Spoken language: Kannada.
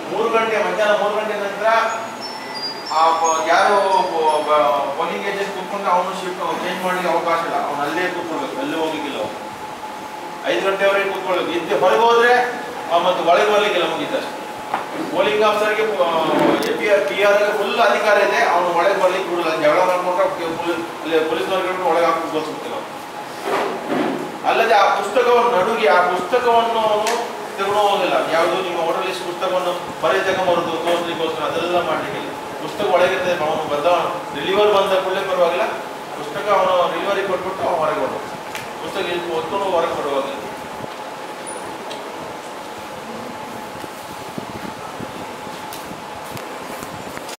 ಮೂರು ಗಂಟೆ ಮಧ್ಯಾಹ್ನ ಮೂರು ಗಂಟೆ ನಂತರ ಆ ಪ- ಯಾರು ಪೋಲಿಂಗ್ ಏಜೆಂಟ್ ಕೂತ್ಕೊಂಡು ಅವನು ಶಿಫ್ಟ್ ಚೇಂಜ್ ಮಾಡಲಿಕ್ಕೆ ಅವಕಾಶ ಇಲ್ಲ ಅವನು ಅಲ್ಲೇ ಕೂತ್ಕೊಳ್ಬೇಕು ಎಲ್ಲೂ ಹೋಗ್ಲಿಕ್ಕಿಲ್ಲ ಅವನು ಐದು ಗಂಟೆವರೆಗೆ ಕೂತ್ಕೊಳ್ಬೇಕು ಇದ್ದು ಹೊರಗೆ ಹೋದ್ರೆ ಆ ಮತ್ತೆ ಒಳಗೆ ಬರ್ಲಿಕ್ಕಿಲ್ಲ ಮುಗೀತಷ್ಟೆ ಪೋಲಿಂಗ್ ಆಫೀಸರ್ಗೆ A P R P R full ಅಧಿಕಾರ ಇದೆ ಅವನು ಒಳಗೆ ಬರ್ಲಿಕ್ಕೆ ಬಿಡಲ್ಲ ಜಗಳ ಮಾಡ್ಕೊಂಡ್ರೆ ಪೊಲೀಸ್ ಅಲ್ಲಿ ಪೊಲೀಸ್ನವ್ರಿಗೆ ಒಳಗೆ ಹಾಕಿ ಗೋಸ್ಬಿಡ್ತಿಲ್ಲ ಅಲ್ಲದೆ ಆ ಪುಸ್ತಕವನ್ನು ನಡುಗೆ ಆ ಪುಸ್ತಕವನ್ನು ಅವನು ತಗೊಂಡು ಹೋಗಿಲ್ಲ ಯಾವುದು ನಿಮ್ಮ ವೋಟರ್ ಲಿಸ್ಟ್ ಪುಸ್ತಕವನ್ನು ಹೊರಗೆ ತಗೊಂಬರೋದು ತೋರಿಸ್ಲಿಕ್ಕೋಸ್ಕರ ಅದೆಲ್ಲ ಮಾಡಲಿಕ್ಕಿಲ್ಲ ಪುಸ್ತಕ ಒಳಗಿರ್ತದೆ ಅವನು ಬಂದ ಡೆಲಿವರ್ ಬಂದ ಕೂಡಲೇ ಪರವಾಗಿಲ್ಲ ಪುಸ್ತಕ ಅವನು ಡೆಲಿವರಿ ಕೊಟ್ಬಿಟ್ಟು ಅವನು ಹೊರಗೆ ಬರೋದು ಪುಸ್ತಕ ಇಲ್ಲಿ ಹೊತ್ಕೊಂಡು ಹೊರಗೆ ಬರುವಾಗಿಲ್ಲ